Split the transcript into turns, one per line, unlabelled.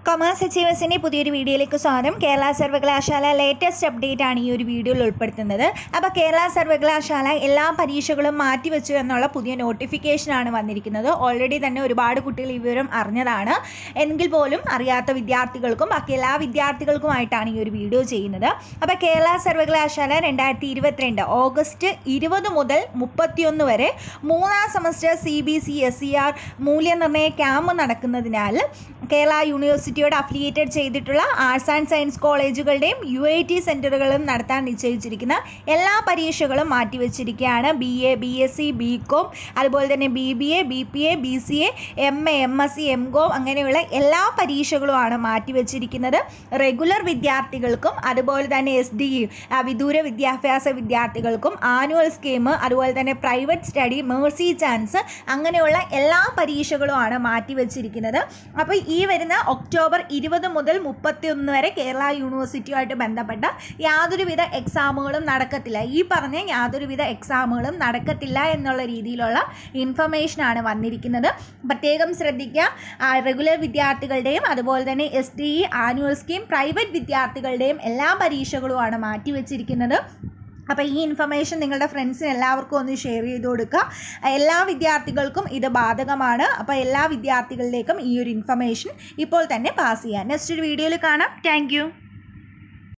commerce അച്ചീവേഴ്സിൻ്റെ പുതിയൊരു വീഡിയോയിലേക്ക് സ്വാഗതം കേരള സർവകലാശാല ലേറ്റസ്റ്റ് അപ്ഡേറ്റ് ആണ് ഈ ഒരു വീഡിയോയിൽ ഉൾപ്പെടുത്തുന്നത് അപ്പോൾ കേരള സർവകലാശാല എല്ലാ പരീക്ഷകളും മാറ്റിവെച്ചു എന്നുള്ള പുതിയ നോട്ടിഫിക്കേഷനാണ് വന്നിരിക്കുന്നത് ഓൾറെഡി തന്നെ ഒരുപാട് കുട്ടികൾ ഈ വിവരം അറിഞ്ഞതാണ് എങ്കിൽ പോലും അറിയാത്ത വിദ്യാർത്ഥികൾക്കും ബാക്കി എല്ലാ വിദ്യാർത്ഥികൾക്കുമായിട്ടാണ് ഈ ഒരു വീഡിയോ ചെയ്യുന്നത് അപ്പോൾ കേരള സർവകലാശാല രണ്ടായിരത്തി ഇരുപത്തിരണ്ട് ഓഗസ്റ്റ് ഇരുപത് മുതൽ മുപ്പത്തിയൊന്ന് വരെ മൂന്നാം semester C B C S C R മൂല്യനിർണ്ണയ ക്യാമ്പ് നടക്കുന്നതിനാൽ കേരള യൂണിവേഴ്സിറ്റിയോട് അഫിലിയേറ്റഡ് ചെയ്തിട്ടുള്ള ആർട്സ് ആൻഡ് സയൻസ് കോളേജുകളുടെയും യു ഐ ടി സെൻറ്ററുകളും നടത്താൻ നിശ്ചയിച്ചിരിക്കുന്ന എല്ലാ പരീക്ഷകളും മാറ്റിവെച്ചിരിക്കുകയാണ് B A B S C B com അതുപോലെ തന്നെ B B A B P A B C A M A M S C M com അങ്ങനെയുള്ള എല്ലാ പരീക്ഷകളുമാണ് മാറ്റിവെച്ചിരിക്കുന്നത് റെഗുലർ വിദ്യാർത്ഥികൾക്കും അതുപോലെ തന്നെ എസ് ഡി വിദൂര വിദ്യാഭ്യാസ വിദ്യാർത്ഥികൾക്കും ആനുവൽ സ്കീം അതുപോലെ തന്നെ പ്രൈവറ്റ് സ്റ്റഡി മേഴ്സി ചാൻസ് അങ്ങനെയുള്ള എല്ലാ പരീക്ഷകളുമാണ് മാറ്റിവെച്ചിരിക്കുന്നത് അപ്പോൾ ഈ വരുന്ന ഒക്ടോബർ ഇരുപത് മുതൽ മുപ്പത്തിയൊന്ന് വരെ കേരള യൂണിവേഴ്സിറ്റിയുമായിട്ട് ബന്ധപ്പെട്ട യാതൊരുവിധ എക്സാമുകളും നടക്കത്തില്ല ഈ പറഞ്ഞ യാതൊരുവിധ എക്സാമുകളും നടക്കത്തില്ല എന്നുള്ള രീതിയിലുള്ള ഇൻഫർമേഷനാണ് വന്നിരിക്കുന്നത് പ്രത്യേകം ശ്രദ്ധിക്കുക റെഗുലർ വിദ്യാർത്ഥികളുടെയും അതുപോലെ തന്നെ S D E annual scheme private വിദ്യാർത്ഥികളുടെയും എല്ലാ പരീക്ഷകളുമാണ് മാറ്റിവെച്ചിരിക്കുന്നത് അപ്പോൾ ഈ ഇൻഫർമേഷൻ നിങ്ങളുടെ ഫ്രണ്ട്സിന് എല്ലാവർക്കും ഒന്ന് ഷെയർ ചെയ്ത് കൊടുക്കുക എല്ലാ വിദ്യാർത്ഥികൾക്കും ഇത് ബാധകമാണ് അപ്പോൾ എല്ലാ വിദ്യാർത്ഥികളിലേക്കും ഈ ഒരു ഇൻഫർമേഷൻ ഇപ്പോൾ തന്നെ പാസ് ചെയ്യാം നെക്സ്റ്റ് ഒരു വീഡിയോയിൽ കാണാം താങ്ക്